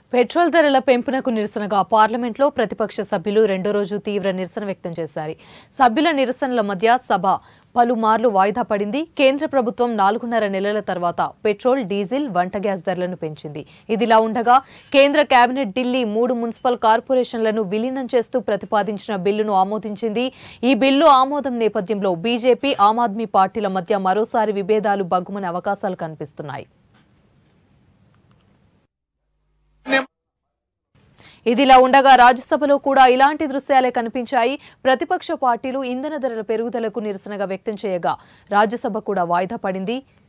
petrol ధరల పెంపునకు నిరసనగా పార్లమెంట్లో ప్రతిపక్ష సభ్యులు రెండో రోజు తీవ్ర నిరసన వ్యక్తం చేశారు సభ్యుల నిరసనల మధ్య సభ పలుమార్లు వాయిదా పడింది కేంద్ర ప్రభుత్వం నాలుగున్నర నెలల తర్వాత పెట్రోల్ డీజిల్ వంట గ్యాస్ ధరలను పెంచింది ఇదిలా ఉండగా కేంద్ర కేబినెట్ ఢిల్లీ మూడు మున్సిపల్ కార్పొరేషన్లను విలీనం చేస్తూ ప్రతిపాదించిన బిల్లును ఆమోదించింది ఈ బిల్లు ఆమోదం నేపథ్యంలో బీజేపీ ఆమ్ ఆద్మీ పార్టీల మధ్య మరోసారి విభేదాలు బగ్గుమనే అవకాశాలు కనిపిస్తున్నాయి ఇదిలా ఉండగా రాజ్యసభలో కూడా ఇలాంటి దృశ్యాలే కనిపించాయి ప్రతిపక్ష పార్టీలు ఇంధన ధరల పెరుగుదలకు నిరసనగా వ్యక్తం చేయగా రాజ్యసభ కూడా వాయిదా పడింది